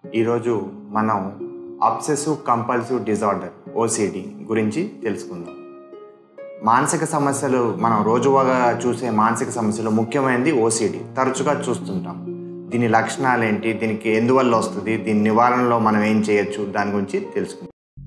ఈరోజు మనం obsessive compulsive disorder OCD గురించి తెలుసుకుందాం మానసిక సమస్యలు మనం రోజువాగా చూసే మానసిక సమస్యలు ముఖ్యమైనది ఓసిడి తరచుగా చూస్తుంటాం దీని లక్షణాలు ఏంటి దీనికి ఎందువల్ల వస్తుంది దీని నివారణలో మనం ఏం చేయొచ్చు దాని గురించి తెలుసుకుందాం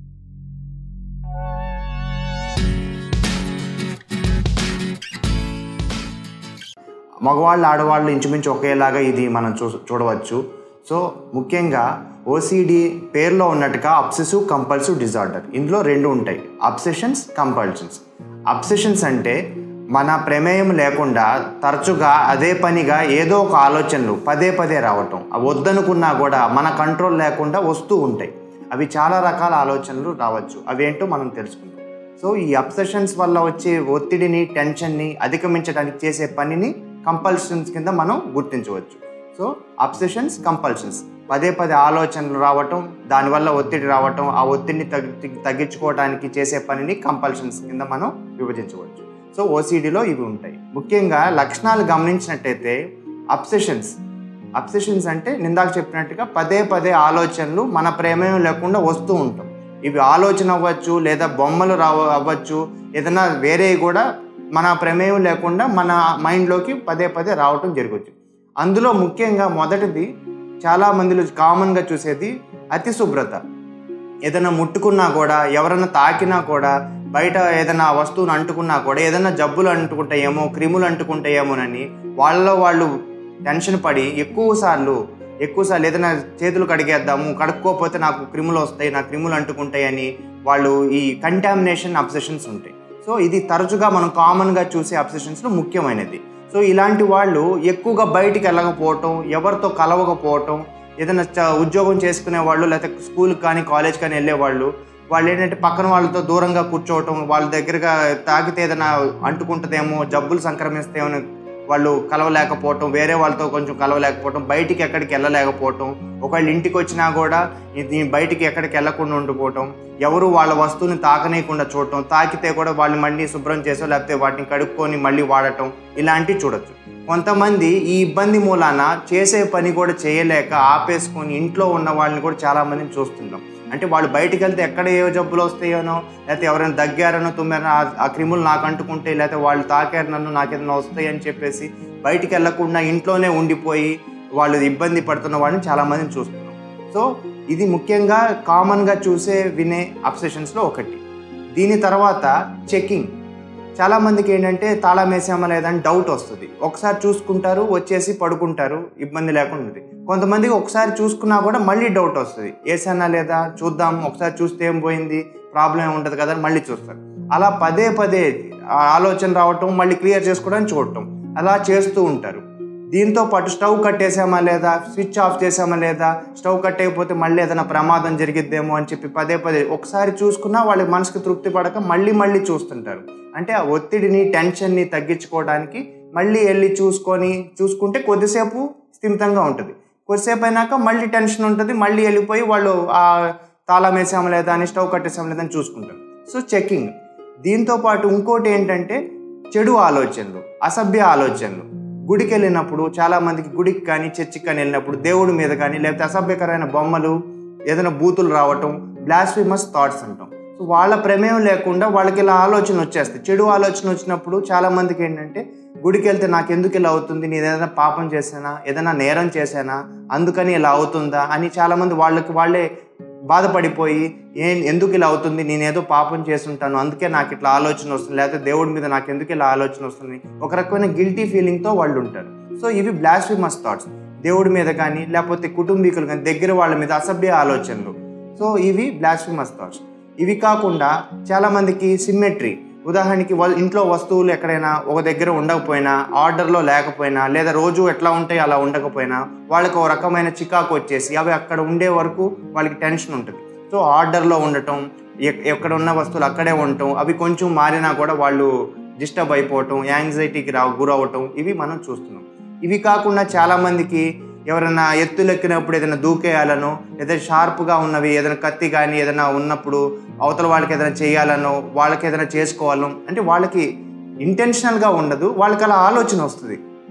మగవాళ్ళు ఆడవాళ్ళు ఇంచుమించు ఒకేలాగా ఇది మనం చూ చూడవచ్చు సో ముఖ్యంగా ఓసిడి పేరులో ఉన్నట్టుగా అబ్సెసివ్ కంపల్సివ్ డిజార్డర్ ఇందులో రెండు ఉంటాయి అబ్సెషన్స్ కంపల్షన్స్ అబ్సెషన్స్ అంటే మన ప్రమేయం లేకుండా తరచుగా అదే పనిగా ఏదో ఒక ఆలోచనలు పదే పదే రావటం అవి వద్దనుకున్నా కూడా మన కంట్రోల్ లేకుండా వస్తూ ఉంటాయి అవి చాలా రకాల ఆలోచనలు రావచ్చు అవేంటో మనం తెలుసుకుందాం సో ఈ అబ్సెషన్స్ వల్ల వచ్చే ఒత్తిడిని టెన్షన్ని అధిగమించడానికి చేసే పనిని కంపల్షన్స్ కింద మనం గుర్తించవచ్చు సో అబ్సెషన్స్ కంపల్షన్స్ పదే పదే ఆలోచనలు రావటం దానివల్ల ఒత్తిడి రావటం ఆ ఒత్తిడిని తగ్గి తగ్గించుకోవడానికి చేసే పనిని కంపల్షన్స్ కింద మనం విభజించవచ్చు సో ఓసిడిలో ఇవి ఉంటాయి ముఖ్యంగా లక్షణాలు గమనించినట్టయితే అబ్సెషన్స్ అబ్సెషన్స్ అంటే నిందాక చెప్పినట్టుగా పదే పదే ఆలోచనలు మన ప్రమేయం లేకుండా వస్తూ ఉంటాం ఇవి ఆలోచన అవ్వచ్చు లేదా బొమ్మలు రావ అవ్వచ్చు ఏదైనా వేరే కూడా మన ప్రమేయం లేకుండా మన మైండ్లోకి పదే పదే రావటం జరగవచ్చు అందులో ముఖ్యంగా మొదటిది చాలా మందిలో కామన్గా చూసేది అతి శుభ్రత ఏదైనా ముట్టుకున్నా కూడా ఎవరైనా తాకినా కూడా బయట ఏదైనా వస్తువును అంటుకున్నా కూడా ఏదైనా జబ్బులు అంటుకుంటాయేమో క్రిములు అంటుకుంటాయేమోనని వాళ్ళలో వాళ్ళు టెన్షన్ పడి ఎక్కువ సార్లు ఎక్కువ సార్లు ఏదైనా చేతులు కడిగేద్దాము కడుక్కోకపోతే నాకు క్రిములు వస్తాయి నా క్రిములు అంటుకుంటాయని వాళ్ళు ఈ కంటామినేషన్ అబ్సెషన్స్ ఉంటాయి సో ఇది తరచుగా మనం కామన్గా చూసే అబ్సెషన్స్లో ముఖ్యమైనది సో ఇలాంటి వాళ్ళు ఎక్కువగా బయటికి వెళ్ళకపోవటం ఎవరితో కలవకపోవటం ఏదైనా చ- ఉద్యోగం చేసుకునే వాళ్ళు లేకపోతే స్కూల్కి కానీ కాలేజ్ కానీ వెళ్ళేవాళ్ళు వాళ్ళు ఏంటంటే పక్కన వాళ్ళతో దూరంగా కూర్చోవటం వాళ్ళ దగ్గరగా తాకితే ఏదైనా అంటుకుంటుందేమో జబ్బులు సంక్రమిస్తేమో వాళ్ళు కలవలేకపోవటం వేరే వాళ్ళతో కొంచెం కలవలేకపోవటం బయటికి ఎక్కడికి వెళ్ళలేకపోవటం ఒకవేళ ఇంటికి వచ్చినా కూడా ఇది బయటికి ఎక్కడికి వెళ్ళకుండా ఉండిపోవటం ఎవరు వాళ్ళ వస్తువుని తాకనీయకుండా చూడటం తాకితే కూడా వాళ్ళు మళ్ళీ శుభ్రం చేసో లేకపోతే వాటిని కడుక్కొని మళ్ళీ వాడటం ఇలాంటివి చూడొచ్చు కొంతమంది ఈ ఇబ్బంది మూలాన చేసే పని కూడా చేయలేక ఆపేసుకొని ఇంట్లో ఉన్న వాళ్ళని కూడా చాలా మందిని చూస్తుంటాం అంటే వాళ్ళు బయటికి వెళ్తే ఎక్కడ ఏ జబ్బులు వస్తాయోనో లేకపోతే ఎవరైనా దగ్గారనో తుమ్మారనో ఆ- ఆ క్రిములు నాకు అంటుకుంటే లేకపోతే వాళ్ళు తాకారు నన్ను నాకేదైనా వస్తాయి అని చెప్పేసి బయటికి వెళ్ళకుండా ఇంట్లోనే ఉండిపోయి వాళ్ళు ఇబ్బంది పడుతున్న వాళ్ళని చాలా మందిని చూస్తున్నాం సో ఇది ముఖ్యంగా కామన్గా చూసే వినే అబ్సెషన్స్లో ఒకటి దీని తర్వాత చెకింగ్ చాలా మందికి ఏంటంటే తాళం వేసామా లేదా అని డౌట్ వస్తుంది ఒకసారి చూసుకుంటారు వచ్చేసి పడుకుంటారు ఇబ్బంది లేకుండా ఉంది కొంతమందికి ఒకసారి చూసుకున్నా కూడా మళ్ళీ డౌట్ వస్తుంది వేసానా లేదా చూద్దాం ఒకసారి చూస్తే ఏం పోయింది ప్రాబ్లం ఏమి ఉంటుంది కదా అని మళ్ళీ చూస్తారు అలా పదే పదే ఆ ఆలోచన రావటం మళ్ళీ క్లియర్ చేసుకోవడానికి చూడటం అలా చేస్తూ ఉంటారు దీంతో పాటు స్టవ్ కట్టేసామా లేదా స్విచ్ ఆఫ్ చేసామా లేదా స్టవ్ కట్టేయకపోతే మళ్ళీ ఏదైనా ప్రమాదం జరిగిద్దేమో అని చెప్పి పదే పదే ఒకసారి చూసుకున్నా వాళ్ళ మనసుకి తృప్తి పడక మళ్ళీ మళ్ళీ చూస్తుంటారు అంటే ఆ ఒత్తిడిని టెన్షన్ని తగ్గించుకోవడానికి మళ్ళీ వెళ్ళి చూసుకొని చూసుకుంటే కొద్దిసేపు స్థిమితంగా ఉంటుంది కొద్దిసేపు అయినాక మళ్ళీ టెన్షన్ ఉంటుంది మళ్ళీ వెళ్ళిపోయి వాళ్ళు ఆ తాళం వేసామా లేదా అని స్టవ్ కట్టేసామా లేదా అని చూసుకుంటారు సో చెకింగ్ దీంతో పాటు ఇంకోటి ఏంటంటే చెడు ఆలోచనలు అసభ్య ఆలోచనలు గుడికి వెళ్ళినప్పుడు చాలా మందికి గుడికి కానీ చర్చికి కానీ వెళ్ళినప్పుడు దేవుడి మీద కానీ లేకపోతే అసభ్యకరమైన బొమ్మలు ఏదైనా బూతులు రావటం బ్లాస్ఫిమస్ థాట్స్ అంటాం సో వాళ్ళ ప్రమేయం లేకుండా వాళ్ళకి ఇలా ఆలోచన వచ్చేస్తాయి చెడు ఆలోచన వచ్చినప్పుడు చాలా మందికి ఏంటంటే గుడికి వెళ్తే నాకు ఎందుకు ఇలా అవుతుంది నేను ఏదైనా పాపం చేశానా ఏదైనా నేరం చేశానా అందుకని ఇలా అవుతుందా అని చాలామంది వాళ్ళకి వాళ్ళే బాధపడిపోయి ఏం ఎందుకు ఇలా అవుతుంది నేనేదో పాపం చేసుంటాను అందుకే నాకు ఇట్లా ఆలోచన వస్తుంది లేకపోతే దేవుడి మీద నాకు ఎందుకు ఇలా ఆలోచన వస్తుంది ఒక రకమైన గిల్టీ ఫీలింగ్తో వాళ్ళు ఉంటారు సో ఇవి బ్లాస్ఫిమస్ థాట్స్ దేవుడి మీద కానీ లేకపోతే కుటుంబీకులు కానీ దగ్గర వాళ్ళ మీద అసభ్య ఆలోచనలు సో ఇవి బ్లాస్ఫిమస్ థాట్స్ ఇవి కాకుండా చాలామందికి సిమ్మెట్రీ ఉదాహరణకి వాళ్ళ ఇంట్లో వస్తువులు ఎక్కడైనా ఒక దగ్గర ఉండకపోయినా ఆర్డర్లో లేకపోయినా లేదా రోజు ఎట్లా ఉంటాయి అలా ఉండకపోయినా వాళ్ళకి ఒక రకమైన చికాకు వచ్చేసి అవి అక్కడ ఉండే వరకు వాళ్ళకి టెన్షన్ ఉంటుంది సో ఆర్డర్లో ఉండటం ఎక్- ఎక్కడ ఉన్న వస్తువులు అక్కడే ఉండటం అవి కొంచెం మారినా కూడా వాళ్ళు డిస్టర్బ్ అయిపోవటం యాంగ్జైటీకి రా గురవటం ఇవి మనం చూస్తున్నాం ఇవి కాకుండా చాలామందికి ఎవరైనా ఎత్తులెక్కినప్పుడు ఏదైనా దూకేయాలనో లేదా షార్ప్గా ఉన్నవి ఏదైనా కత్తి కానీ ఏదైనా ఉన్నప్పుడు అవతల వాళ్ళకి ఏదైనా చేయాలనో వాళ్ళకి ఏదైనా చేసుకోవాలనో అంటే వాళ్ళకి ఇంటెన్షనల్గా ఉండదు వాళ్ళకి అలా ఆలోచన వస్తుంది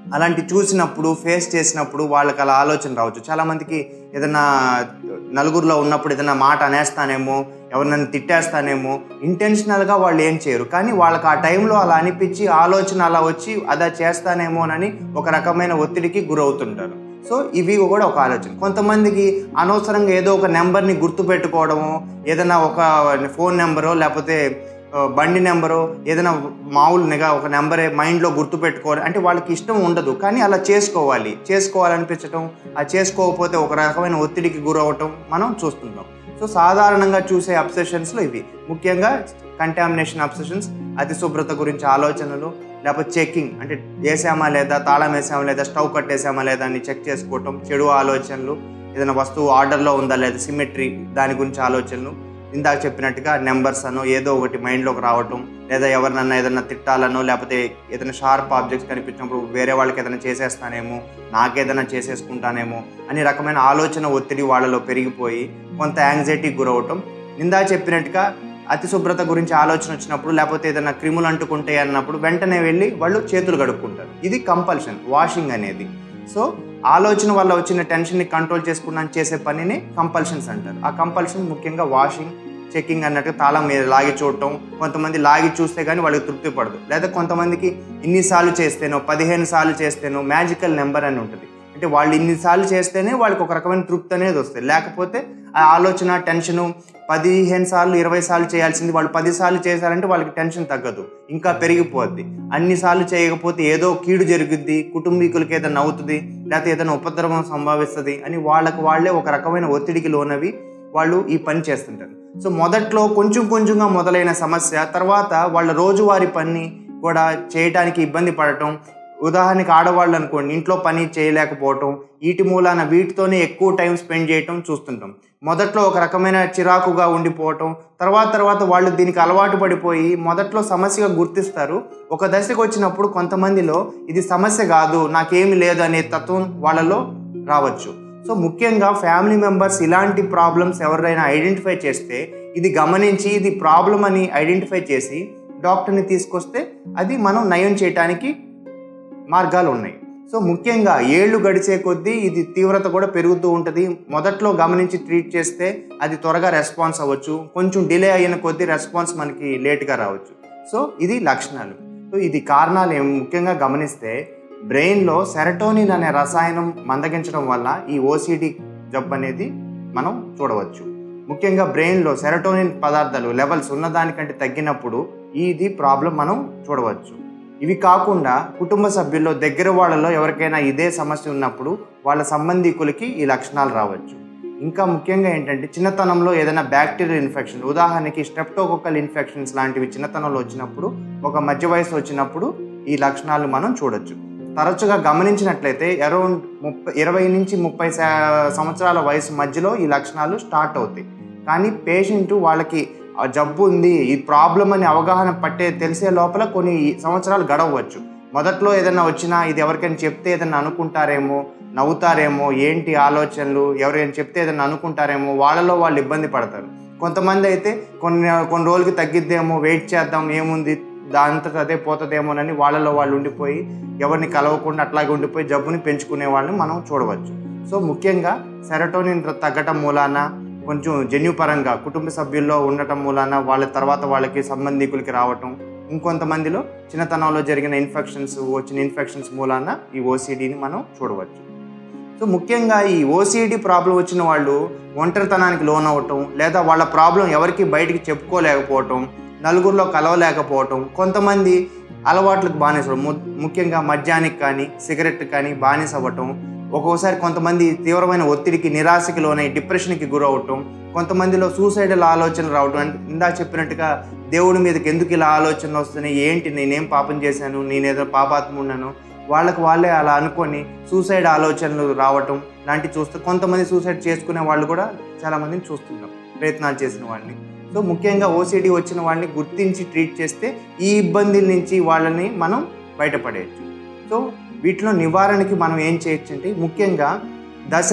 అలాంటి చూసినప్పుడు ఫేస్ చేసినప్పుడు వాళ్ళకి అలా ఆలోచన రావచ్చు చాలామందికి ఏదైనా నలుగురిలో ఉన్నప్పుడు ఏదైనా మాట అనేస్తానేమో ఎవరినైనా తిట్టేస్తానేమో ఇంటెన్షనల్గా వాళ్ళు ఏం చేయరు కానీ వాళ్ళకి ఆ టైంలో అలా అనిపించి ఆలోచన అలా వచ్చి అదా చేస్తానేమోనని ఒక రకమైన ఒత్తిడికి గురవుతుంటారు సో ఇవి కూడా ఒక ఆలోచన కొంతమందికి అనవసరంగా ఏదో ఒక నెంబర్ని గుర్తుపెట్టుకోవడము ఏదైనా ఒక ఫోన్ నెంబరో లేకపోతే ఆ, బండి నెంబరు ఏదైనా మామూలుగా ఒక నెంబరే మైండ్లో గుర్తుపెట్టుకోవాలి అంటే వాళ్ళకి ఇష్టం ఉండదు కానీ అలా చేసుకోవాలి చేసుకోవాలనిపించటం ఆ చేసుకోకపోతే ఒక రకమైన ఒత్తిడికి గురవటం మనం చూస్తుంటాం సో సాధారణంగా చూసే అబ్సెషన్స్లో ఇవి ముఖ్యంగా కంటామినేషన్ అబ్సెషన్స్ అతి శుభ్రత గురించి ఆలోచనలు లేకపోతే చెకింగ్ అంటే వేసామా లేదా తాళం వేసామా లేదా స్టవ్ కట్టేసామా లేదా అని చెక్ చేసుకోవటం చెడు ఆలోచనలు ఏదైనా వస్తువు ఆర్డర్లో ఉందా లేదా సిమెట్రీ దాని గురించి ఆలోచనలు ఇందాక చెప్పినట్టుగా నెంబర్స్ అనో ఏదో ఒకటి మైండ్లోకి రావటం లేదా ఎవరినన్నా ఏదైనా తిట్టాలనో లేకపోతే ఏదైనా షార్ప్ ఆబ్జెక్ట్స్ కనిపించినప్పుడు వేరే వాళ్ళకి ఏదైనా చేసేస్తానేమో నాకేదైనా చేసేసుకుంటానేమో అని రకమైన ఆలోచన ఒత్తిడి వాళ్ళలో పెరిగిపోయి కొంత యాంగ్జైటీకి గురవటం ఇందా చెప్పినట్టుగా అతి శుభ్రత గురించి ఆలోచన వచ్చినప్పుడు లేకపోతే ఏదైనా క్రిములు అంటుకుంటాయి అన్నప్పుడు వెంటనే వెళ్ళి వాళ్ళు చేతులు కడుక్కుంటారు ఇది కంపల్షన్ వాషింగ్ అనేది సో ఆలోచన వల్ల వచ్చిన టెన్షన్ని కంట్రోల్ చేసుకున్నాను చేసే పనిని కంపల్షన్స్ అంటారు ఆ కంపల్షన్ ముఖ్యంగా వాషింగ్ చెకింగ్ అన్నట్టు తాళం మీద లాగి చూడటం కొంతమంది లాగి చూస్తే కానీ వాళ్ళకి తృప్తి పడదు లేదా కొంతమందికి ఇన్నిసార్లు చేస్తేనో పదిహేను సార్లు చేస్తేనో మ్యాజికల్ నెంబర్ అని ఉంటుంది అంటే వాళ్ళు ఇన్నిసార్లు చేస్తేనే వాళ్ళకి ఒక రకమైన తృప్తి అనేది వస్తుంది లేకపోతే ఆ ఆలోచన టెన్షను పదిహేను సార్లు ఇరవై సార్లు చేయాల్సింది వాళ్ళు పది సార్లు చేశారంటే వాళ్ళకి టెన్షన్ తగ్గదు ఇంకా పెరిగిపోద్ది అన్నిసార్లు చేయకపోతే ఏదో కీడు జరుగుద్ది కుటుంబీకులకి ఏదైనా అవుతుంది లేకపోతే ఏదైనా ఉపద్రవం సంభవిస్తుంది అని వాళ్ళకి వాళ్ళే ఒక రకమైన ఒత్తిడికి లోనవి వాళ్ళు ఈ పని చేస్తుంటారు సో మొదట్లో కొంచెం కొంచెంగా మొదలైన సమస్య తర్వాత వాళ్ళ రోజువారీ పని కూడా చేయడానికి ఇబ్బంది పడటం ఉదాహరణకి ఆడవాళ్ళు అనుకోండి ఇంట్లో పని చేయలేకపోవటం వీటి మూలాన వీటితోనే ఎక్కువ టైం స్పెండ్ చేయటం చూస్తుంటాం మొదట్లో ఒక రకమైన చిరాకుగా ఉండిపోవటం తర్వాత తర్వాత వాళ్ళు దీనికి అలవాటు పడిపోయి మొదట్లో సమస్యగా గుర్తిస్తారు ఒక దశకు వచ్చినప్పుడు కొంతమందిలో ఇది సమస్య కాదు నాకేమి లేదు అనే తత్వం వాళ్ళలో రావచ్చు సో ముఖ్యంగా ఫ్యామిలీ మెంబర్స్ ఇలాంటి ప్రాబ్లమ్స్ ఎవరైనా ఐడెంటిఫై చేస్తే ఇది గమనించి ఇది ప్రాబ్లం అని ఐడెంటిఫై చేసి డాక్టర్ని తీసుకొస్తే అది మనం నయం చేయటానికి మార్గాలు ఉన్నాయి సో ముఖ్యంగా ఏళ్ళు గడిచే కొద్దీ ఇది తీవ్రత కూడా పెరుగుతూ ఉంటుంది మొదట్లో గమనించి ట్రీట్ చేస్తే అది త్వరగా రెస్పాన్స్ అవ్వచ్చు కొంచెం డిలే అయిన కొద్దీ రెస్పాన్స్ మనకి లేట్గా రావచ్చు సో ఇది లక్షణాలు సో ఇది కారణాలు ఏం ముఖ్యంగా గమనిస్తే బ్రెయిన్లో సెరటోనిన్ అనే రసాయనం మందగించడం వల్ల ఈ ఓసిడి జబ్బు అనేది మనం చూడవచ్చు ముఖ్యంగా బ్రెయిన్లో సెరటోనిన్ పదార్థాలు లెవెల్స్ ఉన్నదానికంటే తగ్గినప్పుడు ఇది ప్రాబ్లం మనం చూడవచ్చు ఇవి కాకుండా కుటుంబ సభ్యుల్లో దగ్గర వాళ్ళలో ఎవరికైనా ఇదే సమస్య ఉన్నప్పుడు వాళ్ళ సంబంధికులకి ఈ లక్షణాలు రావచ్చు ఇంకా ముఖ్యంగా ఏంటంటే చిన్నతనంలో ఏదైనా బ్యాక్టీరియల్ ఇన్ఫెక్షన్ ఉదాహరణకి స్ట్రెప్టోకోకల్ ఇన్ఫెక్షన్స్ లాంటివి చిన్నతనంలో వచ్చినప్పుడు ఒక మధ్య వయసు వచ్చినప్పుడు ఈ లక్షణాలు మనం చూడొచ్చు తరచుగా గమనించినట్లయితే అరౌండ్ ముప్పై ఇరవై నుంచి ముప్పై సా- సంవత్సరాల వయసు మధ్యలో ఈ లక్షణాలు స్టార్ట్ అవుతాయి కానీ పేషెంట్ వాళ్ళకి ఆ జబ్బు ఉంది ఈ ప్రాబ్లం అని అవగాహన పట్టే తెలిసే లోపల కొన్ని సంవత్సరాలు గడవచ్చు మొదట్లో ఏదైనా వచ్చినా ఇది ఎవరికైనా చెప్తే ఏదైనా అనుకుంటారేమో నవ్వుతారేమో ఏంటి ఆలోచనలు ఎవరైనా చెప్తే ఏదైనా అనుకుంటారేమో వాళ్ళలో వాళ్ళు ఇబ్బంది పడతారు కొంతమంది అయితే కొన్ని కొన్ని రోజులకి తగ్గిద్దేమో వెయిట్ చేద్దాం ఏముంది దాంతో అదే పోతుందేమోనని వాళ్ళలో వాళ్ళు ఉండిపోయి ఎవరిని కలవకుండా అట్లాగే ఉండిపోయి జబ్బుని పెంచుకునే వాళ్ళని మనం చూడవచ్చు సో ముఖ్యంగా సెరటోనిన్ తగ్గటం మూలాన కొంచెం జన్యుపరంగా కుటుంబ సభ్యుల్లో ఉండటం మూలాన వాళ్ళ తర్వాత వాళ్ళకి సంబంధికులకి రావటం ఇంకొంతమందిలో చిన్నతనంలో జరిగిన ఇన్ఫెక్షన్స్ వచ్చిన ఇన్ఫెక్షన్స్ మూలాన ఈ ఓసిడిని మనం చూడవచ్చు సో ముఖ్యంగా ఈ ఓసిడి ప్రాబ్లం వచ్చిన వాళ్ళు ఒంటరితనానికి లోనవటం లేదా వాళ్ళ ప్రాబ్లం ఎవరికి బయటికి చెప్పుకోలేకపోవటం నలుగురిలో కలవలేకపోవటం కొంతమంది అలవాట్లకు బానిస ము- ముఖ్యంగా మద్యానికి కానీ సిగరెట్ కానీ బానిస అవ్వటం ఒక్కొక్కసారి కొంతమంది తీవ్రమైన ఒత్తిడికి నిరాశకి లోనై డిప్రెషన్కి గురవటం కొంతమందిలో సూసైడల్ ఆలోచనలు రావటం అంటే ఇందాక చెప్పినట్టుగా దేవుడి మీదకి ఎందుకు ఇలా ఆలోచనలు వస్తున్నాయి ఏంటి నేనేం పాపం చేశాను నేనేదో పాపాత్మ ఉన్నాను వాళ్ళకి వాళ్ళే అలా అనుకొని సూసైడ్ ఆలోచనలు రావటం లాంటివి చూస్తే కొంతమంది సూసైడ్ చేసుకునే వాళ్ళు కూడా చాలామందిని చూస్తున్నాం ప్రయత్నాలు చేసిన వాళ్ళని సో ముఖ్యంగా ఓసిడి వచ్చిన వాళ్ళని గుర్తించి ట్రీట్ చేస్తే ఈ ఇబ్బందుల నుంచి వాళ్ళని మనం బయటపడేయచ్చు సో వీటిలో నివారణకి మనం ఏం చేయొచ్చు అంటే ముఖ్యంగా దశ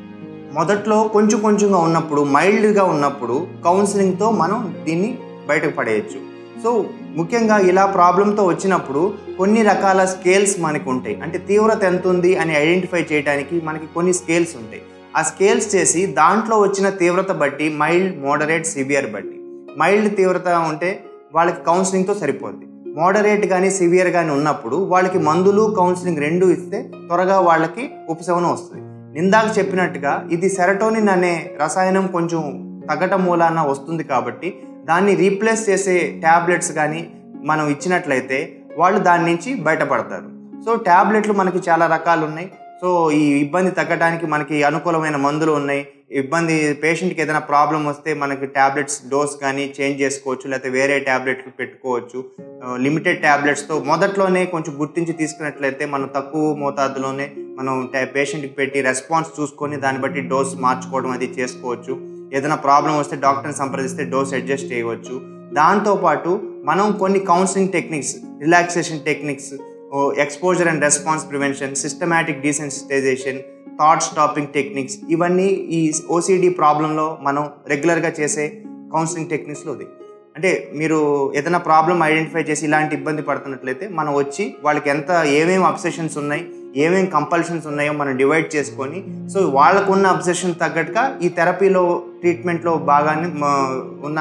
మొదట్లో కొంచెం కొంచెంగా ఉన్నప్పుడు మైల్డ్గా ఉన్నప్పుడు కౌన్సిలింగ్తో మనం దీన్ని బయటకు పడేయచ్చు సో ముఖ్యంగా ఇలా ప్రాబ్లంతో వచ్చినప్పుడు కొన్ని రకాల స్కేల్స్ మనకు ఉంటాయి అంటే తీవ్రత ఎంత ఉంది అని ఐడెంటిఫై చేయడానికి మనకి కొన్ని స్కేల్స్ ఉంటాయి ఆ స్కేల్స్ చేసి దాంట్లో వచ్చిన తీవ్రత బట్టి మైల్డ్ మోడరేట్ సివియర్ బట్టి మైల్డ్ తీవ్రత ఉంటే వాళ్ళకి కౌన్సిలింగ్తో సరిపోద్ది మోడరేట్ కానీ సివియర్ కానీ ఉన్నప్పుడు వాళ్ళకి మందులు కౌన్సిలింగ్ రెండు ఇస్తే త్వరగా వాళ్ళకి ఉపశమనం వస్తుంది ఇందాక చెప్పినట్టుగా ఇది సెరటోనిన్ అనే రసాయనం కొంచెం తగ్గటం మూలాన వస్తుంది కాబట్టి దాన్ని రీప్లేస్ చేసే ట్యాబ్లెట్స్ కానీ మనం ఇచ్చినట్లయితే వాళ్ళు దాని నుంచి బయటపడతారు సో ట్యాబ్లెట్లు మనకి చాలా రకాలు ఉన్నాయి సో ఈ ఇబ్బంది తగ్గడానికి మనకి అనుకూలమైన మందులు ఉన్నాయి ఇబ్బంది పేషెంట్కి ఏదైనా ప్రాబ్లం వస్తే మనకి ట్యాబ్లెట్స్ డోస్ కానీ చేంజ్ చేసుకోవచ్చు లేకపోతే వేరే ట్యాబ్లెట్లు పెట్టుకోవచ్చు లిమిటెడ్ ట్యాబ్లెట్స్తో మొదట్లోనే కొంచెం గుర్తించి తీసుకున్నట్లయితే మనం తక్కువ మోతాదులోనే మనం పేషెంట్కి పెట్టి రెస్పాన్స్ చూసుకొని దాన్ని బట్టి డోస్ మార్చుకోవడం అది చేసుకోవచ్చు ఏదైనా ప్రాబ్లం వస్తే డాక్టర్ని సంప్రదిస్తే డోస్ అడ్జస్ట్ చేయవచ్చు దాంతోపాటు మనం కొన్ని counselling techniques relaxation techniques exposure and response prevention systematic desensitisation thought stopping techniques ఇవన్నీ ఈ ఓసిడి ప్రాబ్లంలో మనం రెగ్యులర్గా చేసే కౌన్సిలింగ్ టెక్నిక్స్లో ఉంది అంటే మీరు ఏదైనా ప్రాబ్లం ఐడెంటిఫై చేసి ఇలాంటి ఇబ్బంది పడుతున్నట్లయితే మనం వచ్చి వాళ్ళకి ఎంత ఏమేమి అబ్సెషన్స్ ఉన్నాయి ఏమేమి కంపల్షన్స్ ఉన్నాయో మనం డివైడ్ చేసుకొని సో వాళ్ళకున్న అబ్సెషన్ తగ్గట్టుగా ఈ థెరపీలో ట్రీట్మెంట్లో బాగానే ఉన్న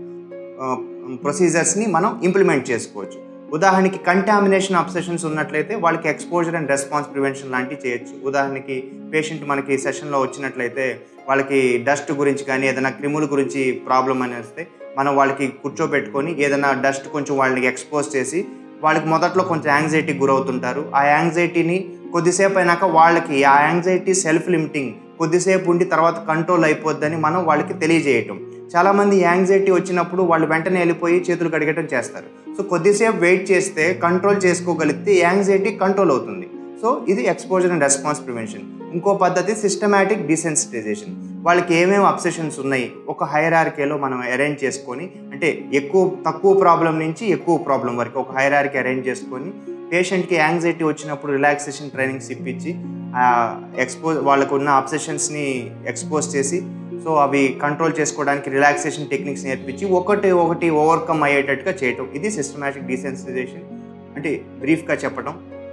ప్రొసీజర్స్ని మనం ఇంప్లిమెంట్ చేసుకోవచ్చు ఉదాహరణకి కంటామినేషన్ అబ్సెషన్స్ ఉన్నట్లయితే వాళ్ళకి ఎక్స్పోజర్ అండ్ రెస్పాన్స్ ప్రివెన్షన్ లాంటివి చేయొచ్చు ఉదాహరణకి పేషెంట్ మనకి సెషన్లో వచ్చినట్లయితే వాళ్ళకి డస్ట్ గురించి కానీ ఏదైనా క్రిముల గురించి ప్రాబ్లం అని వస్తే మనం వాళ్ళకి కూర్చోబెట్టుకొని ఏదైనా డస్ట్ కొంచెం వాళ్ళకి ఎక్స్పోజ్ చేసి వాళ్ళకి మొదట్లో కొంచెం యాంగ్జైటీకి గురవుతుంటారు ఆ యాంగ్జైటీని కొద్దిసేపు అయినాక వాళ్ళకి ఆ యాంగ్జైటీ సెల్ఫ్ లిమిటింగ్ కొద్దిసేపు ఉండి తర్వాత కంట్రోల్ అయిపోద్దని మనం వాళ్ళకి తెలియజేయటం చాలామంది యాంగ్జైటీ వచ్చినప్పుడు వాళ్ళు వెంటనే వెళ్ళిపోయి చేతులు కడిగటం చేస్తారు సో కొద్దిసేపు వెయిట్ చేస్తే కంట్రోల్ చేసుకోగలిగితే యాంగ్జైటీ కంట్రోల్ అవుతుంది సో ఇది ఎక్స్పోజర్ అండ్ రెస్పాన్స్ ప్రివెన్షన్ ఇంకో పద్ధతి సిస్టమాటిక్ డిసెన్సిటైజేషన్ వాళ్ళకి ఏమేమి అబ్సెషన్స్ ఉన్నాయి ఒక హైరార్కేలో మనం అరేంజ్ చేసుకొని అంటే ఎక్కువ తక్కువ ప్రాబ్లం నుంచి ఎక్కువ ప్రాబ్లం వరకు ఒక హైరార్కి అరేంజ్ చేసుకొని పేషెంట్కి యాంగ్జైటీ వచ్చినప్పుడు రిలాక్సేషన్ ట్రైనింగ్స్ ఇప్పించి ఎక్స్పోజ్ వాళ్ళకు ఉన్న అబ్సెషన్స్ని ఎక్స్పోజ్ చేసి సో అవి కంట్రోల్ చేసుకోవడానికి రిలాక్సేషన్ టెక్నిక్స్ నేర్పించి ఒకటి ఒకటి ఓవర్కమ్ అయ్యేటట్టుగా చేయటం ఇది సిస్టమాటిక్ డిసెన్సిటైజేషన్ అంటే బ్రీఫ్గా చెప్పడం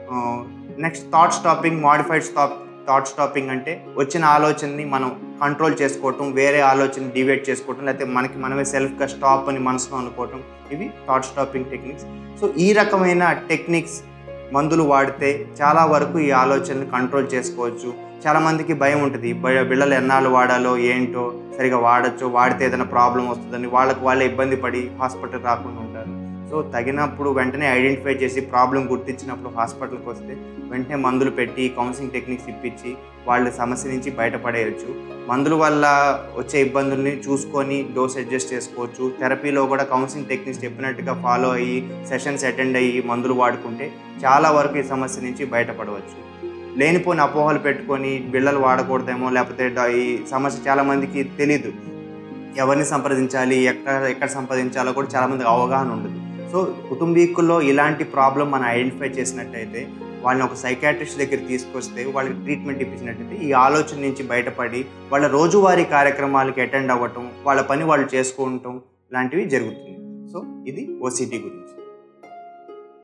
next thought stopping modified stop thought stopping అంటే వచ్చిన ఆలోచనని మనం కంట్రోల్ చేసుకోవటం వేరే ఆలోచన డివేట్ చేసుకోవటం లేకపోతే మనకి మనమే సెల్ఫ్గా స్టాప్ అని మనసులో అనుకోవటం ఇవి థాట్ స్టాపింగ్ టెక్నిక్స్ సో ఈ రకమైన టెక్నిక్స్ మందులు వాడితే చాలా వరకు ఈ ఆలోచనని కంట్రోల్ చేసుకోవచ్చు చాలామందికి భయం ఉంటుంది బిళ్ళలు ఎన్నాళ్ళు వాడాలో ఏంటో సరిగా వాడచ్చో వాడితే ఏదైనా ప్రాబ్లం వస్తుందని వాళ్ళకు వాళ్ళే ఇబ్బంది పడి హాస్పిటల్ రాకుండా ఉంటారు సో తగినప్పుడు వెంటనే ఐడెంటిఫై చేసి ప్రాబ్లం గుర్తించినప్పుడు హాస్పిటల్కి వస్తే వెంటనే మందులు పెట్టి కౌన్సిలింగ్ టెక్నిక్స్ ఇప్పించి వాళ్ళ సమస్య నుంచి బయటపడేయచ్చు మందుల వల్ల వచ్చే ఇబ్బందుల్ని చూసుకొని డోస్ అడ్జస్ట్ చేసుకోవచ్చు థెరపీలో కూడా కౌన్సిలింగ్ టెక్నిక్స్ చెప్పినట్టుగా ఫాలో అయ్యి సెషన్స్ అటెండ్ అయ్యి మందులు వాడుకుంటే చాలా వరకు ఈ సమస్య నుంచి బయటపడవచ్చు లేనిపోని అపోహలు పెట్టుకొని బిళ్ళలు వాడకూడదేమో లేకపోతే ఈ సమస్య చాలామందికి తెలీదు ఎవరిని సంప్రదించాలి ఎక్కడ ఎక్కడ సంప్రదించాలో కూడా చాలామందికి అవగాహన ఉండదు సో కుటుంబీకుల్లో ఇలాంటి ప్రాబ్లం మనం ఐడెంటిఫై చేసినట్టయితే వాళ్ళని ఒక సైకాట్రిస్ట్ దగ్గర తీసుకొస్తే వాళ్ళకి ట్రీట్మెంట్ ఇప్పించినట్టయితే ఈ ఆలోచన నుంచి బయటపడి వాళ్ళ రోజువారీ కార్యక్రమాలకి అటెండ్ అవ్వటం వాళ్ళ పని వాళ్ళు చేసుకుంటాం లాంటివి జరుగుతుంది సో ఇది ఓసిటీ గురించి